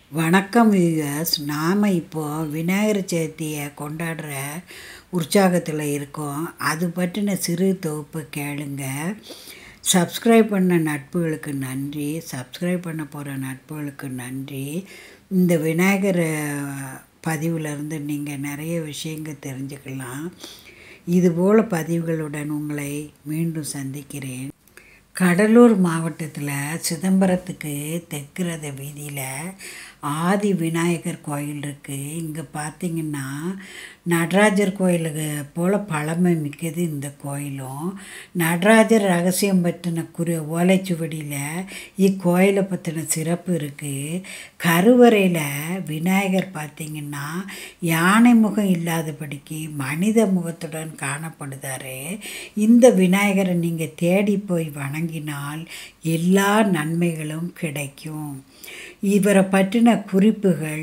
வணக்கம் வியூவர்ஸ் நாம் இப்போது விநாயகர் சதுர்த்தியை கொண்டாடுற உற்சாகத்தில் இருக்கோம் அது பற்றின சிறு தொகுப்பு கேளுங்க சப்ஸ்கிரைப் பண்ண நட்புகளுக்கு நன்றி சப்ஸ்கிரைப் பண்ண போகிற நட்புகளுக்கு நன்றி இந்த விநாயகர் பதிவிலிருந்து நீங்கள் நிறைய விஷயங்கள் தெரிஞ்சுக்கலாம் இதுபோல் பதிவுகளுடன் உங்களை மீண்டும் சந்திக்கிறேன் கடலூர் மாவட்டத்தில் சிதம்பரத்துக்கு தெற்கிறத வீதியில் ஆதி விநாயகர் கோயில் இருக்குது இங்கே பார்த்தீங்கன்னா நடராஜர் கோயிலுக்கு போல் பழமை மிக்கது இந்த கோயிலும் நடராஜர் ரகசியம் பற்றின குறி ஓலைச்சுவடியில் இக்கோயிலை பற்றின சிறப்பு இருக்குது கருவறையில் விநாயகர் பார்த்திங்கன்னா யானை முகம் இல்லாதபடிக்கு மனித முகத்துடன் காணப்படுதார் இந்த விநாயகரை நீங்கள் தேடி போய் வணங்கினால் எல்லா நன்மைகளும் கிடைக்கும் இவரை பற்றின குறிப்புகள்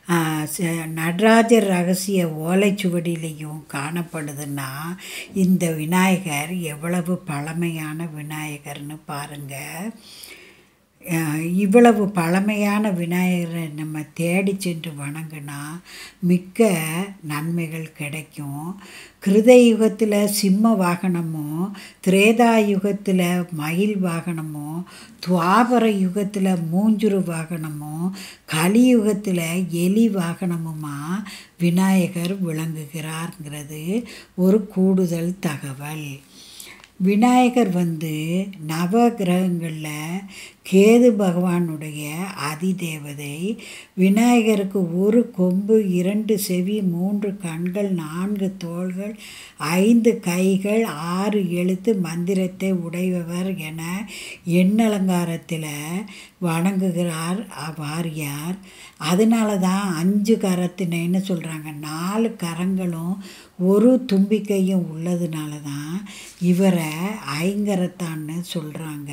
நடராஜர் ரகசிய ஓலைச்சுவடியிலையும் காணப்படுதுன்னா இந்த விநாயகர் எவ்வளவு பழமையான விநாயகர்னு பாருங்கள் இவ்வளவு பழமையான விநாயகரை நம்ம தேடி சென்று வணங்கினா மிக்க நன்மைகள் கிடைக்கும் கிருத யுகத்தில் சிம்ம வாகனமும் திரேதா யுகத்தில் மயில் வாகனமும் துவாபர யுகத்தில் மூஞ்சுரு வாகனமும் கலியுகத்தில் எலி வாகனமுமா விநாயகர் விளங்குகிறார்ங்கிறது ஒரு கூடுதல் தகவல் விநாயகர் வந்து நவ கிரகங்களில் கேது பகவானுடைய அதிதேவதை விநாயகருக்கு ஒரு கொம்பு இரண்டு செவி மூன்று கண்கள் நான்கு தோள்கள் ஐந்து கைகள் ஆறு எழுத்து மந்திரத்தை உடையவர் என எண்ணலங்காரத்தில் வணங்குகிறார் வாரியார் அதனால தான் அஞ்சு கரத்தினைன்னு சொல்கிறாங்க நாலு கரங்களும் ஒரு தும்பிக்கையும் உள்ளதுனால தான் இவரை ஐங்கரத்தான்னு சொல்கிறாங்க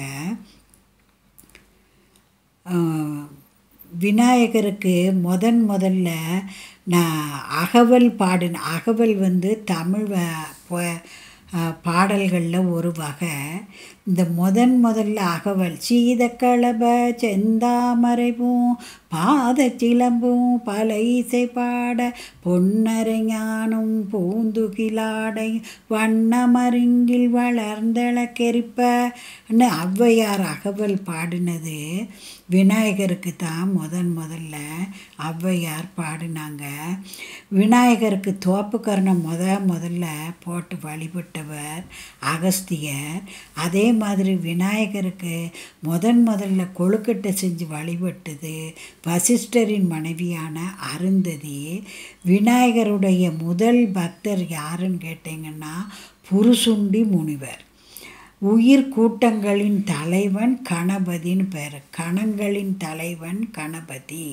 விநாயகருக்கு முதன் முதல்ல நான் அகவல் பாடின அகவல் வந்து தமிழ் பாடல்களில் ஒரு வகை இந்த முதன் முதல்ல அகவல் சீதக்களப செந்தாமரைவும் பாத சிலம்பும் பல இசை பாட பொன்னரை ஞானும் பூந்துகிலாடை வண்ணமருங்கில் வளர்ந்தளக்கெரிப்பன்னு ஔவையார் அகவல் பாடினது விநாயகருக்கு தான் முதன் முதல்ல ஔவையார் பாடினாங்க விநாயகருக்கு தோப்புக்கரணம் முத முதல்ல போட்டு வழிபட்டவர் அகஸ்தியர் அதே மாதிரி விநாயகருக்கு முதன் முதல்ல கொழுக்கட்டை செஞ்சு வழிபட்டது வசிஷ்டரின் மனைவியான அருந்ததி விநாயகருடைய முதல் பக்தர் யாருன்னு கேட்டிங்கன்னா புருசுண்டி முனிவர் உயிர் கூட்டங்களின் தலைவன் கணபதின்னு பேர் கணங்களின் தலைவன் கணபதி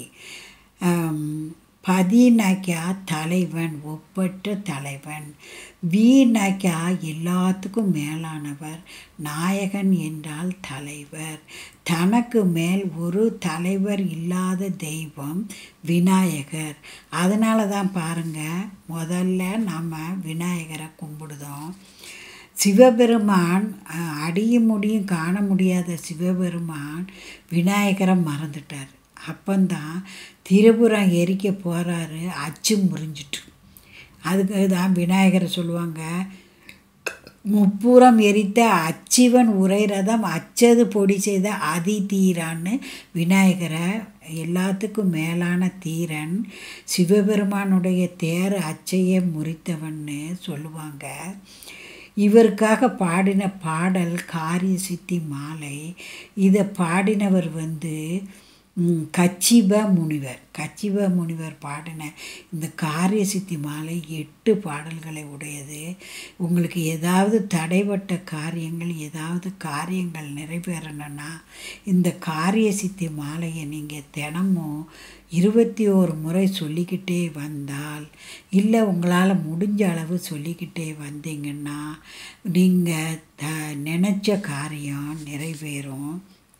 பதினாக்கியா தலைவன் ஒப்பற்ற தலைவன் வீணாக்கியா எல்லாத்துக்கும் மேலானவர் நாயகன் என்றால் தலைவர் தனக்கு மேல் ஒரு தலைவர் இல்லாத தெய்வம் விநாயகர் அதனால தான் பாருங்கள் முதல்ல நம்ம விநாயகரை கும்பிடுதோம் சிவபெருமான் அடியும் முடியும் காண முடியாத சிவபெருமான் விநாயகரை மறந்துட்டார் அப்பந்தான் திருபுரம் எரிக்க போகிறாரு அச்சு முறிஞ்சிட்டு அதுக்கு தான் விநாயகரை சொல்லுவாங்க முப்புறம் எரித்த அச்சிவன் உரை ரதம் அச்சது பொடி செய்த அதி தீரான்னு விநாயகரை எல்லாத்துக்கும் மேலான தீரன் சிவபெருமானுடைய தேர் அச்சையை முறித்தவன்னு சொல்லுவாங்க இவருக்காக பாடின பாடல் காரிய சித்தி மாலை இதை பாடினவர் வந்து கச்சிப முனிவர் கச்சிப முனிவர் பாடின இந்த காரிய சித்தி மாலை எட்டு பாடல்களை உடையது உங்களுக்கு ஏதாவது தடைப்பட்ட காரியங்கள் ஏதாவது காரியங்கள் நிறைவேறணும்னா இந்த காரிய சித்தி மாலையை நீங்கள் தினமும் இருபத்தி ஒரு முறை சொல்லிக்கிட்டே வந்தால் இல்லை உங்களால் முடிஞ்ச அளவு சொல்லிக்கிட்டே வந்தீங்கன்னா நீங்கள் த நினச்ச காரியம் நிறைவேறும்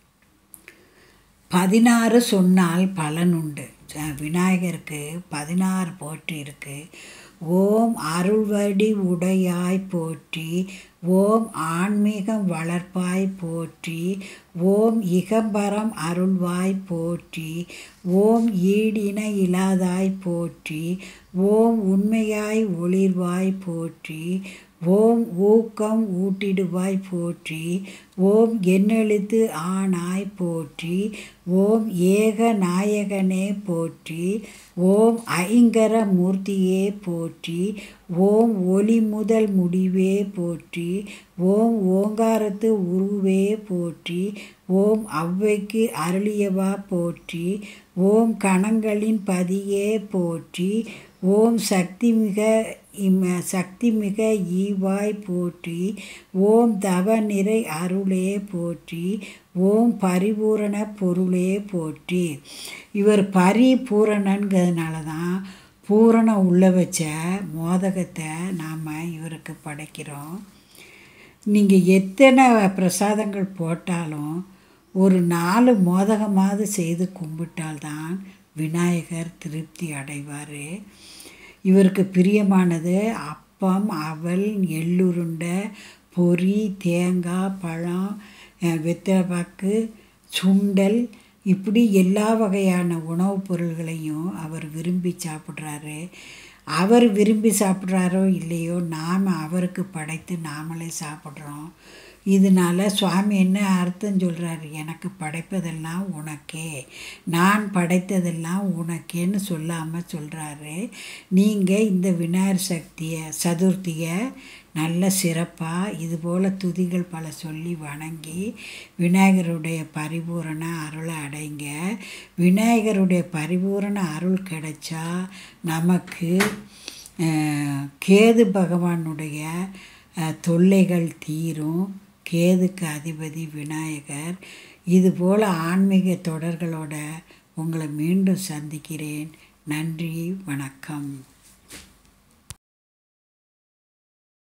பதினாறு சொன்னால் பலன் உண்டு விநாயகருக்கு பதினாறு போற்றி இருக்குது ஓம் அருள்வடி உடையாய் போற்றி ஓம் ஆன்மீகம் வளர்ப்பாய் போற்றி ஓம் இகம்பரம் அருள்வாய் போற்றி ஓம் ஈடின இலாதாய் போற்றி ஓம் உண்மையாய் ஒளிர்வாய் போற்றி ஓம் ஊக்கம் ஊட்டிடுவாய் போற்றி ஓம் எண்ணெழுத்து ஆனாய் போற்றி ஓம் ஏக நாயகனே போற்றி ஓம் ஐங்கர மூர்த்தியே போற்றி ஓம் ஒளி முதல் முடிவே போற்றி ஓம் ஓங்காரத்து உருவே போற்றி ஓம் ஔவைக்கு அருளியவா போற்றி ஓம் கணங்களின் பதியே போற்றி ஓம் சக்திமிக இம சக்திமிக ஈவாய் போற்றி ஓம் தவ நிறை அருளே போற்றி ஓம் பரிபூரண பொருளே போற்றி இவர் பரிபூரணங்கிறதுனால தான் பூரணம் உள்ள வச்ச மோதகத்தை நாம் இவருக்கு படைக்கிறோம் நீங்கள் எத்தனை பிரசாதங்கள் போட்டாலும் ஒரு நாலு மோதகமாவது செய்து கும்பிட்டால்தான் விநாயகர் திருப்தி அடைவார் இவருக்கு பிரியமானது அப்பம் அவல் எள்ளுருண்டை பொரி தேங்காய் பழம் வெத்தலைப்பாக்கு சுண்டல் இப்படி எல்லா வகையான உணவுப் பொருள்களையும் அவர் விரும்பி சாப்பிட்றாரு அவர் விரும்பி சாப்பிட்றாரோ இல்லையோ நாம் அவருக்கு படைத்து நாமளே சாப்பிட்றோம் இதனால சுவாமி என்ன அர்த்தம் சொல்கிறாரு எனக்கு படைப்பதெல்லாம் உனக்கே நான் படைத்ததெல்லாம் உனக்கேன்னு சொல்லாமல் சொல்கிறாரு நீங்கள் இந்த விநாயகர் சக்தியை சதுர்த்தியை நல்ல சிறப்பாக இதுபோல் துதிகள் பல சொல்லி வணங்கி விநாயகருடைய பரிபூரண அருளை அடைங்க விநாயகருடைய பரிபூரண அருள் கிடைச்சா நமக்கு கேது பகவானுடைய தொல்லைகள் தீரும் கேதுக்கு அதிபதி விநாயகர் இதுபோல் ஆன்மீக தொடர்களோட உங்களை மீண்டும் சந்திக்கிறேன் நன்றி வணக்கம்